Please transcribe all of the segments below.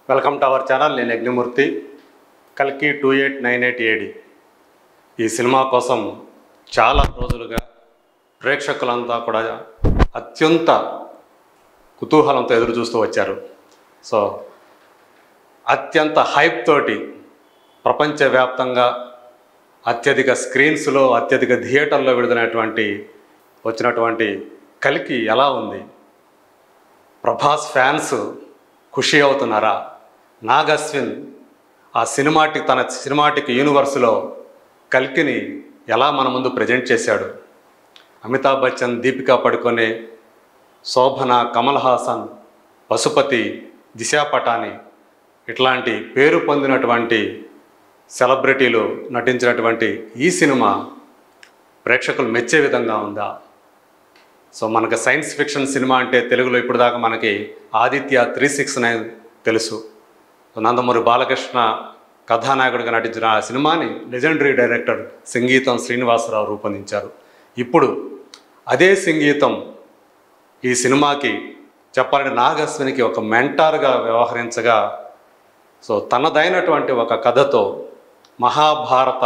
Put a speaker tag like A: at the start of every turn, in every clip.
A: welcome to our channel నేను యజ్ఞమూర్తి కల్కి two eight nine eight AD ఈ సినిమా కోసం చాలా రోజులుగా ప్రేక్షకులంతా కూడా అత్యంత కుతూహలంతో ఎదురు చూస్తూ వచ్చారు సో అత్యంత హైప్ తోటి ప్రపంచవ్యాప్తంగా అత్యధిక స్క్రీన్స్లో అత్యధిక థియేటర్లో విడుదలైనటువంటి వచ్చినటువంటి కలికి ఎలా ఉంది ప్రభాస్ ఫ్యాన్స్ ఖుషి అవుతున్నారా నాగ్ అశ్విన్ ఆ సినిమాటిక్ తన సినిమాటిక్ యూనివర్స్లో కల్కిని ఎలా మన ముందు ప్రజెంట్ చేశాడు అమితాబ్ బచ్చన్ దీపికా పడుకొనే శోభన కమల్ హాసన్ పశుపతి దిశా పటాని ఇట్లాంటి పేరు పొందినటువంటి సెలబ్రిటీలు నటించినటువంటి ఈ సినిమా ప్రేక్షకులు మెచ్చే విధంగా ఉందా సో మనకు సైన్స్ ఫిక్షన్ సినిమా అంటే తెలుగులో ఇప్పుడు దాకా మనకి ఆదిత్య త్రీ సిక్స్ నైన్ తెలుసు సో నందమూరి బాలకృష్ణ కథానాయకుడిగా నటించిన ఆ సినిమాని లెజెండరీ డైరెక్టర్ సంగీతం శ్రీనివాసరావు రూపొందించారు ఇప్పుడు అదే సంగీతం ఈ సినిమాకి చెప్పాలంటే నాగశ్వినికి ఒక మెంటార్గా వ్యవహరించగా సో తనదైనటువంటి ఒక కథతో మహాభారత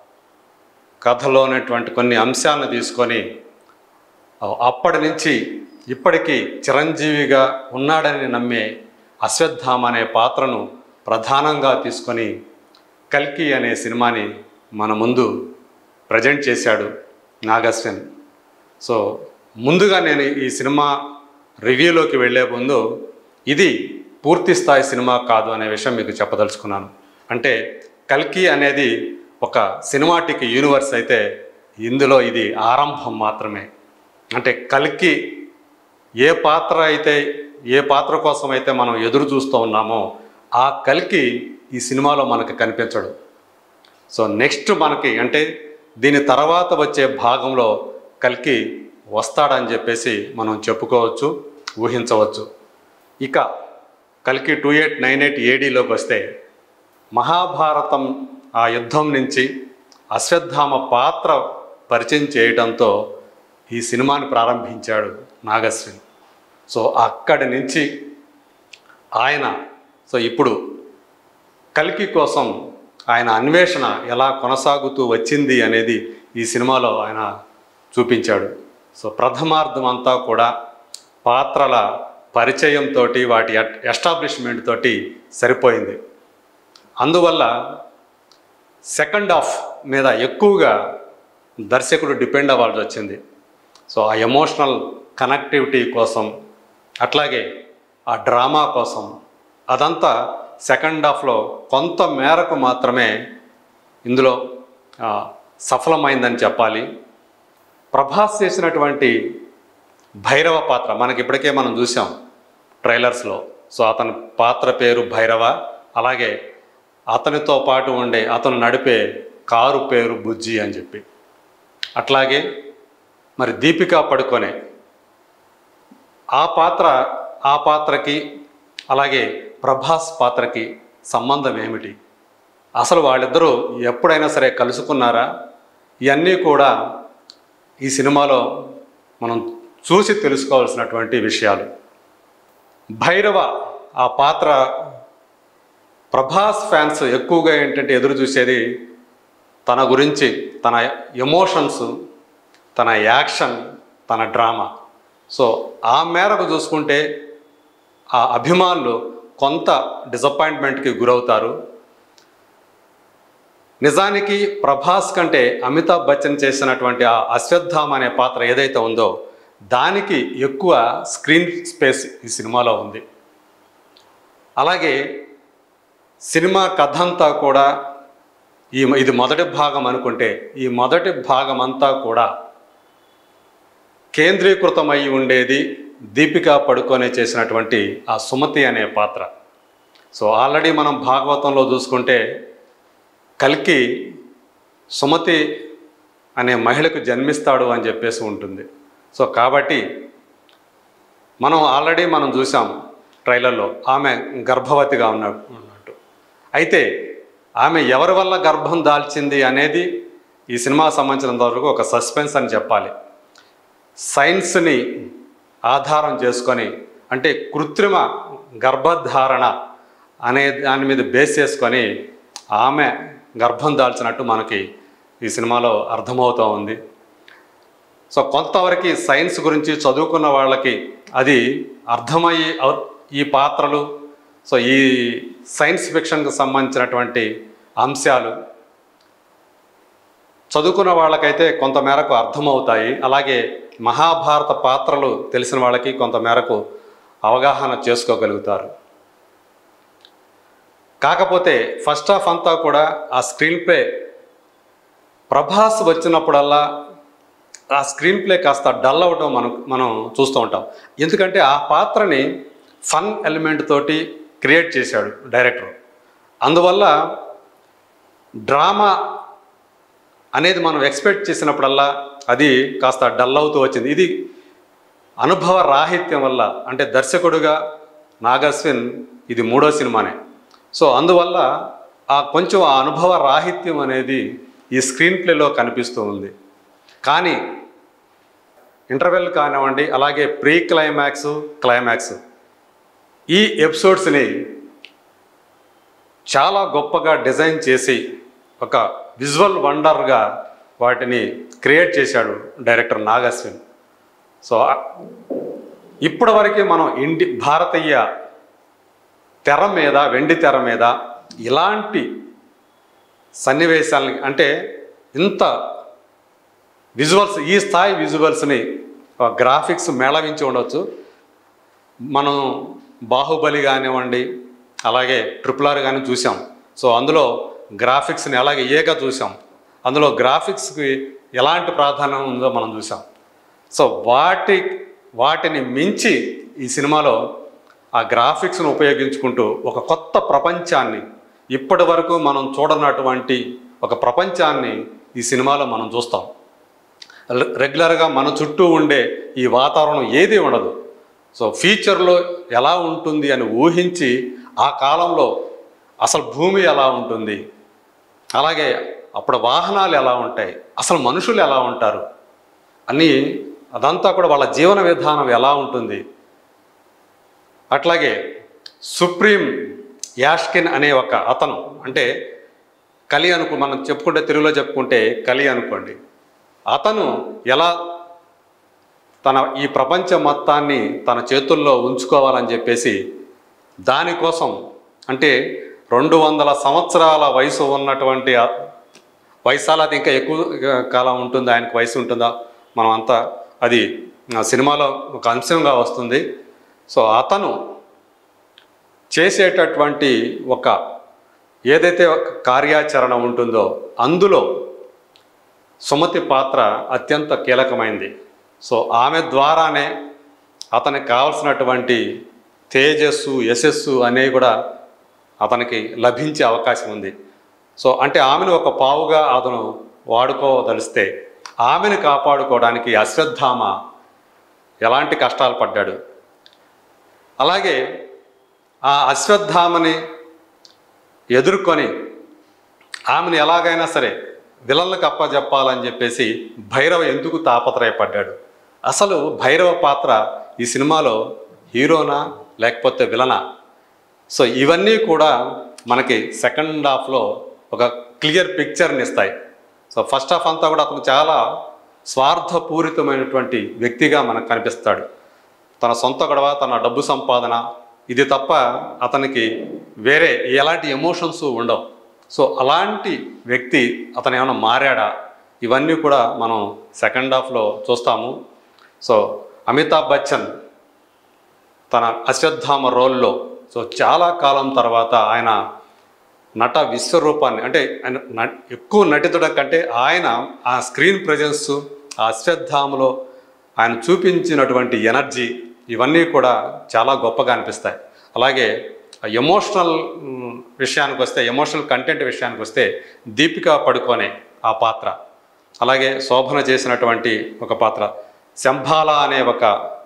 A: కథలో ఉన్నటువంటి కొన్ని అంశాలను తీసుకొని అప్పటి నుంచి ఇప్పటికీ చిరంజీవిగా ఉన్నాడని నమ్మే అశ్వత్థామ అనే పాత్రను ప్రధానంగా తీసుకొని కల్కి అనే సినిమాని మన ముందు ప్రజెంట్ చేశాడు నాగశ్విన్ సో ముందుగా నేను ఈ సినిమా రివ్యూలోకి వెళ్ళే ముందు ఇది పూర్తి స్థాయి సినిమా కాదు అనే విషయం మీకు చెప్పదలుచుకున్నాను అంటే కల్కి అనేది ఒక సినిమాటిక్ యూనివర్స్ అయితే ఇందులో ఇది ఆరంభం మాత్రమే అంటే కల్కి ఏ పాత్ర అయితే ఏ పాత్ర కోసం అయితే మనం ఎదురు చూస్తూ ఉన్నామో ఆ కల్కి ఈ సినిమాలో మనకు కనిపించడు సో నెక్స్ట్ మనకి అంటే దీని తర్వాత వచ్చే భాగంలో కల్కి వస్తాడని చెప్పేసి మనం చెప్పుకోవచ్చు ఊహించవచ్చు ఇక కల్కి టూ ఎయిట్ నైన్ ఎయిట్ ఏడీలోకి వస్తే మహాభారతం ఆ యుద్ధం నుంచి అశ్వత్థామ పాత్ర పరిచయం చేయడంతో ఈ సినిమాని ప్రారంభించాడు నాగశ్విన్ సో అక్కడి నుంచి ఆయన సో ఇప్పుడు కల్కి కోసం ఆయన అన్వేషణ ఎలా కొనసాగుతూ వచ్చింది అనేది ఈ సినిమాలో ఆయన చూపించాడు సో ప్రథమార్థం అంతా కూడా పాత్రల పరిచయంతో వాటి ఎస్టాబ్లిష్మెంట్ తోటి సరిపోయింది అందువల్ల సెకండ్ హాఫ్ మీద ఎక్కువగా దర్శకుడు డిపెండ్ అవ్వాల్సి వచ్చింది సో ఆ ఎమోషనల్ కనెక్టివిటీ కోసం అట్లాగే ఆ డ్రామా కోసం అదంతా సెకండ్ హాఫ్లో కొంత మేరకు మాత్రమే ఇందులో ఆ, సఫలమైందని చెప్పాలి ప్రభాస్ చేసినటువంటి భైరవ పాత్ర మనకి ఇప్పటికే మనం చూసాం ట్రైలర్స్లో సో అతని పాత్ర పేరు భైరవ అలాగే అతనితో పాటు ఉండే అతను నడిపే కారు పేరు బుజ్జి అని చెప్పి అట్లాగే మరి దీపికా పడుకొనే ఆ పాత్ర ఆ పాత్రకి అలాగే ప్రభాస్ పాత్రకి సంబంధం ఏమిటి అసలు వాళ్ళిద్దరూ ఎప్పుడైనా సరే కలుసుకున్నారా ఇవన్నీ కూడా ఈ సినిమాలో మనం చూసి తెలుసుకోవాల్సినటువంటి విషయాలు భైరవ ఆ పాత్ర ప్రభాస్ ఫ్యాన్స్ ఎక్కువగా ఏంటంటే ఎదురు చూసేది తన గురించి తన ఎమోషన్స్ తన యాక్షన్ తన డ్రామా సో ఆ మేరకు చూసుకుంటే ఆ అభిమానులు కొంత డిసప్పాయింట్మెంట్కి గురవుతారు నిజానికి ప్రభాస్ కంటే అమితాబ్ బచ్చన్ చేసినటువంటి ఆ అశ్వత్థామ అనే పాత్ర ఏదైతే ఉందో దానికి ఎక్కువ స్క్రీన్ స్పేస్ ఈ సినిమాలో ఉంది అలాగే సినిమా కథ అంతా కూడా ఈ ఇది మొదటి భాగం అనుకుంటే ఈ మొదటి భాగం అంతా కూడా కేంద్రీకృతమై ఉండేది దీపికా పడుకొనే చేసినటువంటి ఆ సుమతి అనే పాత్ర సో ఆల్రెడీ మనం భాగవతంలో చూసుకుంటే కల్కి సుమతి అనే మహిళకు జన్మిస్తాడు అని చెప్పేసి ఉంటుంది సో కాబట్టి మనం ఆల్రెడీ మనం చూసాం ట్రైలర్లో ఆమె గర్భవతిగా ఉన్న ఉన్నట్టు అయితే ఆమె ఎవరి వల్ల గర్భం దాల్చింది అనేది ఈ సినిమాకు సంబంధించినంత వరకు ఒక సస్పెన్స్ అని చెప్పాలి సైన్స్ని ఆధారం చేసుకొని అంటే కృత్రిమ గర్భధారణ అనే దాని మీద బేస్ చేసుకొని ఆమె గర్భం దాల్చినట్టు మనకి ఈ సినిమాలో అర్థమవుతూ ఉంది సో కొంతవరకు సైన్స్ గురించి చదువుకున్న వాళ్ళకి అది అర్థమయ్యి అవ్- ఈ పాత్రలు సో ఈ సైన్స్ ఫిక్షన్కి సంబంధించినటువంటి అంశాలు చదువుకున్న వాళ్ళకైతే కొంత మేరకు అర్థమవుతాయి అలాగే మహాభారత పాత్రలు తెలిసిన వాళ్ళకి కొంత మేరకు అవగాహన చేసుకోగలుగుతారు కాకపోతే ఫస్ట్ హాఫ్ అంతా కూడా ఆ స్క్రీన్ ప్లే ప్రభాస్ వచ్చినప్పుడల్లా ఆ స్క్రీన్ ప్లే కాస్త డల్ అవ్వడం మనం మనం చూస్తూ ఉంటాం ఎందుకంటే ఆ పాత్రని ఫన్ ఎలిమెంట్ తోటి క్రియేట్ చేశాడు డైరెక్టర్ అందువల్ల డ్రామా అనేది మనం ఎక్స్పెక్ట్ చేసినప్పుడల్లా అది కాస్త డల్ అవుతూ వచ్చింది ఇది అనుభవ రాహిత్యం వల్ల అంటే దర్శకుడుగా నాగస్విన్ ఇది మూడో సినిమానే సో అందువల్ల ఆ కొంచెం ఆ అనుభవ రాహిత్యం అనేది ఈ స్క్రీన్ ప్లేలో కనిపిస్తూ ఉంది కానీ ఇంటర్వెల్ కానివ్వండి అలాగే ప్రీ క్లైమాక్స్ క్లైమాక్స్ ఈ ఎపిసోడ్స్ని చాలా గొప్పగా డిజైన్ చేసి ఒక విజువల్ వండర్గా వాటిని క్రియేట్ చేశాడు డైరెక్టర్ నాగస్విన్ సో ఇప్పటి వరకు మనం ఇండి భారతీయ తెర మీద వెండి తెర మీద ఇలాంటి సన్నివేశాలని అంటే ఇంత విజువల్స్ ఈ స్థాయి విజువల్స్ని గ్రాఫిక్స్ మేళవించి ఉండొచ్చు మనం బాహుబలి కానివ్వండి అలాగే ట్రిపుల్ ఆర్ కానీ చూసాం సో అందులో గ్రాఫిక్స్ని అలాగే ఏగా చూసాం అందులో గ్రాఫిక్స్కి ఎలాంటి ప్రాధాన్యం ఉందో మనం చూసాం సో వాటి వాటిని మించి ఈ సినిమాలో ఆ గ్రాఫిక్స్ను ఉపయోగించుకుంటూ ఒక కొత్త ప్రపంచాన్ని ఇప్పటి వరకు మనం చూడనటువంటి ఒక ప్రపంచాన్ని ఈ సినిమాలో మనం చూస్తాం రె- రెగ్యులర్గా మన చుట్టూ ఉండే ఈ వాతావరణం ఏది ఉండదు సో ఫ్యూచర్లో ఎలా ఉంటుంది అని ఊహించి ఆ కాలంలో అసలు భూమి ఎలా ఉంటుంది అలాగే అప్పుడు వాహనాలు ఎలా ఉంటాయి అసలు మనుషులు ఎలా ఉంటారు అని అదంతా కూడా వాళ్ళ జీవన విధానం ఎలా ఉంటుంది అట్లాగే సుప్రీం యాష్కిన్ అనే ఒక అతను అంటే కలి అనుకో మనం చెప్పుకుంటే తెలుగులో చెప్పుకుంటే కలి అనుకోండి అతను ఎలా తన ఈ ప్రపంచం మొత్తాన్ని తన చేతుల్లో ఉంచుకోవాలని చెప్పేసి దానికోసం అంటే రెండు వందల సంవత్సరాల వయసు ఉన్నటువంటి ఆ- వయసాల అది ఇంకా ఎక్కువ కాలం ఉంటుందా ఆయనకు వయసు ఉంటుందా మనం అంతా అది ఆ సినిమాలో ఒక అంశంగా వస్తుంది సో అతను చేసేటటువంటి ఒక ఏదైతే ఒక కార్యాచరణ ఉంటుందో అందులో సుమతి పాత్ర అత్యంత కీలకమైంది సో ఆమె ద్వారానే అతనికి కావలసినటువంటి తేజస్సు యశస్సు అనేవి కూడా అతనికి లభించే అవకాశం ఉంది సో అంటే ఆమెను ఒక పావుగా అతను వాడుకోదలిస్తే ఆమెను కాపాడుకోవడానికి అశ్వత్థామ ఎలాంటి కష్టాలు పడ్డాడు అలాగే ఆ అశ్వత్థామని ఎదుర్కొని ఆమెను ఎలాగైనా సరే విలన్లకు అప్పజెప్పాలని చెప్పేసి భైరవ ఎందుకు తాపత్రయపడ్డాడు అసలు భైరవ పాత్ర ఈ సినిమాలో హీరోనా లేకపోతే విలనా సో ఇవన్నీ కూడా మనకి సెకండ్ హాఫ్లో ఒక క్లియర్ పిక్చర్ని ఇస్తాయి సో ఫస్ట్ హాఫ్ అంతా కూడా అతను చాలా స్వార్థపూరితమైనటువంటి వ్యక్తిగా మనకు కనిపిస్తాడు తన సొంత గొడవ తన డబ్బు సంపాదన ఇది తప్ప అతనికి వేరే ఎలాంటి ఎమోషన్స్ ఉండవు సో అలాంటి వ్యక్తి అతను ఏమైనా మారాడా ఇవన్నీ కూడా మనం సెకండ్ హాఫ్లో చూస్తాము సో అమితాబ్ బచ్చన్ తన అశ్వత్థామ రోల్లో సో చాలా కాలం తర్వాత ఆయన నట విశ్వరూపాన్ని అంటే ఆయన న- ఎక్కువ నటితుడ కంటే ఆయన ఆ స్క్రీన్ ప్రజెన్స్ ఆ అశ్వత్థామలో ఆయన చూపించినటువంటి ఎనర్జీ ఇవన్నీ కూడా చాలా గొప్పగా అనిపిస్తాయి అలాగే ఎమోషనల్ విషయానికి వస్తే ఎమోషనల్ కంటెంట్ విషయానికి వస్తే దీపికా పడుకోనే ఆ పాత్ర అలాగే శోభన చేసినటువంటి ఒక పాత్ర శంభాల అనే ఒక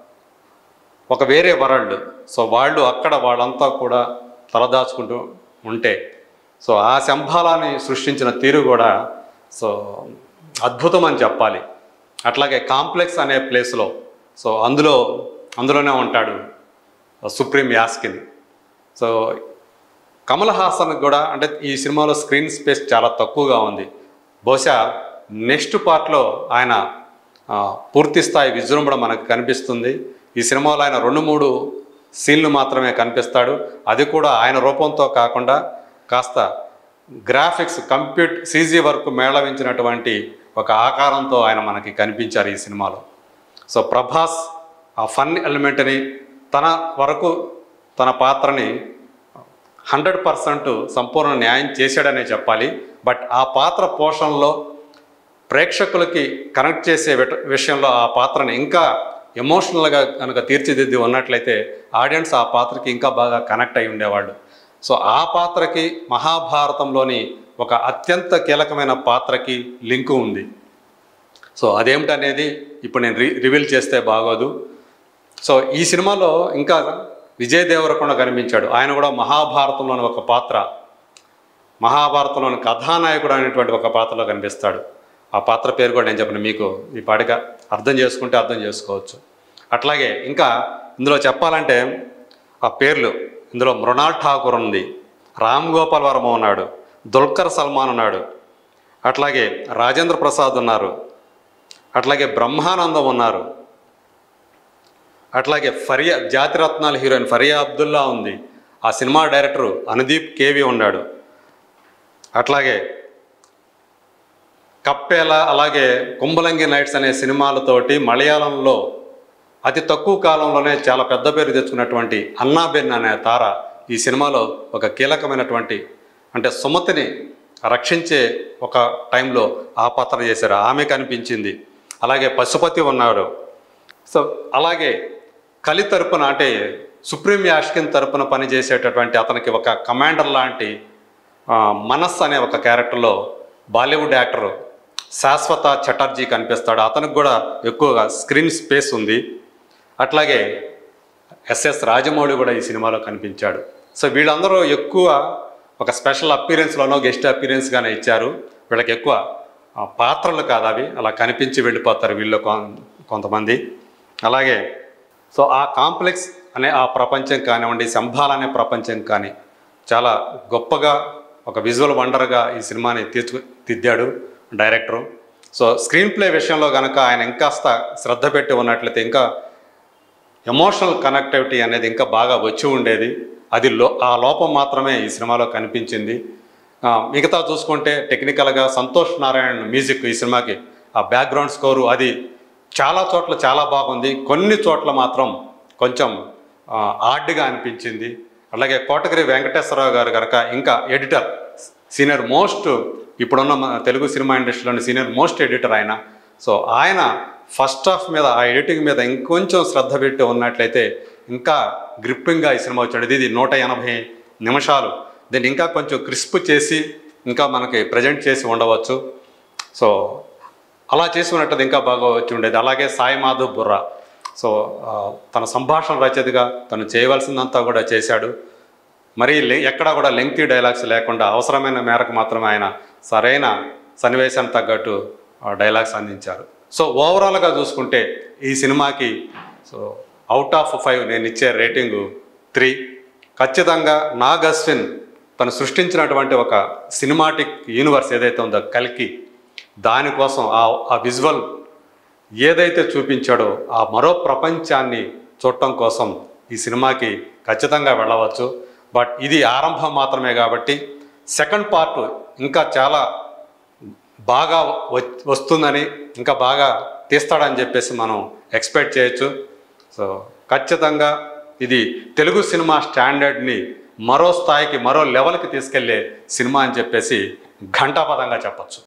A: ఒక వేరే వరల్డ్ సో వాళ్ళు అక్కడ వాళ్ళంతా కూడా తలదాచుకుంటూ ఉంటే సో ఆ శంభాలాన్ని సృష్టించిన తీరు కూడా సో అద్భుతం అని చెప్పాలి అట్లాగే కాంప్లెక్స్ అనే ప్లేస్లో సో అందులో అందులోనే ఉంటాడు supreme Yaskin so Kamal Haasan కూడా అంటే ఈ సినిమాలో స్క్రీన్ స్పేస్ చాలా తక్కువగా ఉంది బహుశా నెక్స్ట్ పార్ట్లో ఆయన ఆ, పూర్తి స్థాయి విజృంభణ మనకు కనిపిస్తుంది ఈ సినిమాలో ఆయన రెండు మూడు సీన్లు మాత్రమే కనిపిస్తాడు అది కూడా ఆయన రూపంతో కాకుండా కాస్త గ్రాఫిక్స్ కంప్యూట్ సీజీ వర్క్ మేళవించినటువంటి ఒక ఆకారంతో ఆయన మనకి కనిపించారు ఈ సినిమాలో సో ప్రభాస్ ఆ ఫన్ ఎలిమెంట్ని తన వరకు తన పాత్రని హండ్రెడ్ పర్సెంట్ సంపూర్ణ న్యాయం చేశాడనే చెప్పాలి బట్ ఆ పాత్ర పోషణలో ప్రేక్షకులకి కనెక్ట్ చేసే విట- విషయంలో ఆ పాత్రని ఇంకా ఎమోషనల్గా కనుక తీర్చిదిద్ది ఉన్నట్లయితే ఆడియన్స్ ఆ పాత్రకి ఇంకా బాగా కనెక్ట్ అయి ఉండేవాళ్ళు సో ఆ పాత్రకి మహాభారతంలోని ఒక అత్యంత కీలకమైన పాత్రకి లింకు ఉంది సో అదేమిటనేది ఇప్పుడు నేను రి రివీల్ చేస్తే బాగోదు సో ఈ సినిమాలో ఇంకా విజయ్ దేవరకొండ కనిపించాడు ఆయన కూడా మహాభారతంలోని ఒక పాత్ర మహాభారతంలోని కథానాయకుడు అనేటువంటి ఒక పాత్రలో కనిపిస్తాడు ఆ పాత్ర పేరు కూడా నేను చెప్పను మీకు ఈ పాటిగా అర్థం చేసుకుంటే అర్థం చేసుకోవచ్చు అట్లాగే ఇంకా ఇందులో చెప్పాలంటే ఆ పేర్లు ఇందులో మృణాల్ ఠాకూర్ ఉంది రామ్ గోపాల్ వర్మ ఉన్నాడు దుల్కర్ సల్మాన్ ఉన్నాడు అట్లాగే రాజేంద్ర ప్రసాద్ ఉన్నారు అట్లాగే బ్రహ్మానందం ఉన్నారు అట్లాగే ఫరియా జాతిరత్నాల హీరోయిన్ ఫరియా అబ్దుల్లా ఉంది ఆ సినిమా డైరెక్టరు అనుదీప్ కేవి ఉన్నాడు అట్లాగే కప్పేల అలాగే కుంభలంగి నైట్స్ అనే సినిమాలతోటి మలయాళంలో అతి తక్కువ కాలంలోనే చాలా పెద్ద పేరు తెచ్చుకున్నటువంటి అన్నాబెన్ అనే తార ఈ సినిమాలో ఒక కీలకమైనటువంటి అంటే సుమతిని రక్షించే ఒక టైంలో ఆ పాత్ర చేశారు ఆమె కనిపించింది అలాగే పశుపతి ఉన్నాడు సో అలాగే కలి తరపున అంటే సుప్రీం యాష్కిన్ తరపున పనిచేసేటటువంటి అతనికి ఒక కమాండర్ లాంటి ఆ, మనస్ అనే ఒక క్యారెక్టర్లో బాలీవుడ్ యాక్టర్ శాశ్వత చటర్జీ కనిపిస్తాడు అతనికి కూడా ఎక్కువగా స్క్రీన్ స్పేస్ ఉంది అట్లాగే ఎస్ఎస్ రాజమౌళి కూడా ఈ సినిమాలో కనిపించాడు సో వీళ్ళందరూ ఎక్కువ ఒక స్పెషల్ అపీరెన్స్లోనో గెస్ట్ అపీరెన్స్గానే ఇచ్చారు వీళ్ళకి ఎక్కువ ఆ, పాత్రలు కాదు అవి అలా కనిపించి వెళ్ళిపోతారు వీళ్ళు కొం- కొంతమంది అలాగే సో ఆ కాంప్లెక్స్ అనే ఆ ప్రపంచం కానివ్వండి సంభాల్ అనే ప్రపంచం కానీ చాలా గొప్పగా ఒక విజువల్ వండర్గా ఈ సినిమాని తీర్చు దిద్దాడు డైరెక్టరు సో స్క్రీన్ ప్లే విషయంలో కనుక ఆయన ఇంకాస్త శ్రద్ధ పెట్టి ఉన్నట్లయితే ఇంకా ఎమోషనల్ కనెక్టివిటీ అనేది ఇంకా బాగా వచ్చి ఉండేది అది లో ఆ లోపం మాత్రమే ఈ సినిమాలో కనిపించింది ఆ, మిగతా చూసుకుంటే టెక్నికల్గా సంతోష్ నారాయణ్ మ్యూజిక్ ఈ సినిమాకి ఆ బ్యాక్గ్రౌండ్ స్కోరు అది చాలా చోట్ల చాలా బాగుంది కొన్ని చోట్ల మాత్రం కొంచెం ఆ, ఆడ్గా అనిపించింది అలాగే కోటగిరి వెంకటేశ్వరరావు గారు కనుక ఇంకా ఎడిటర్ సీనియర్ మోస్ట్ ఇప్పుడున్న మన తెలుగు సినిమా ఇండస్ట్రీలోని సీనియర్ మోస్ట్ ఎడిటర్ ఆయన సో ఆయన ఫస్ట్ హాఫ్ మీద ఆ ఎడిటింగ్ మీద ఇంకొంచెం శ్రద్ధ పెట్టి ఉన్నట్లయితే ఇంకా గ్రిప్పింగ్గా ఈ సినిమా వచ్చాడు ఇది నూట ఎనభై నిమిషాలు దీన్ని ఇంకా కొంచెం క్రిస్ప్ చేసి ఇంకా మనకి ప్రజెంట్ చేసి ఉండవచ్చు సో అలా చేసి ఉన్నట్టు ఇంకా బాగా వచ్చి ఉండేది అలాగే సాయి మాధవ్ బుర్రా సో ఆ, తన సంభాషణ రచయితగా తను చేయవలసిందంతా కూడా చేశాడు మరి లే- ఎక్కడా కూడా లెంగ్తీ డైలాగ్స్ లేకుండా అవసరమైన మేరకు మాత్రమే ఆయన సరైన సన్నివేశానికి తగ్గట్టు ఆ, డైలాగ్స్ అందించారు సో ఓవరాల్గా చూసుకుంటే ఈ సినిమాకి సో అవుట్ ఆఫ్ ఫైవ్ నేను ఇచ్చే రేటింగు త్రీ ఖచ్చితంగా నాగ్ అశ్విన్ తను సృష్టించినటువంటి ఒక సినిమాటిక్ యూనివర్స్ ఏదైతే ఉందో కల్కి దానికోసం ఆ ఆ విజువల్ ఏదైతే చూపించాడో ఆ మరో ప్రపంచాన్ని చూడటం కోసం ఈ సినిమాకి ఖచ్చితంగా వెళ్ళవచ్చు బట్ ఇది ఆరంభం మాత్రమే కాబట్టి సెకండ్ పార్ట్ ఇంకా చాలా బాగా వ- వస్తుందని ఇంకా బాగా తీస్తాడని చెప్పేసి మనం ఎక్స్పెక్ట్ చేయొచ్చు సో ఖచ్చితంగా ఇది తెలుగు సినిమా స్టాండర్డ్ని మరో స్థాయికి మరో లెవెల్కి తీసుకెళ్లే సినిమా అని చెప్పేసి ఘంటాపదంగా చెప్పచ్చు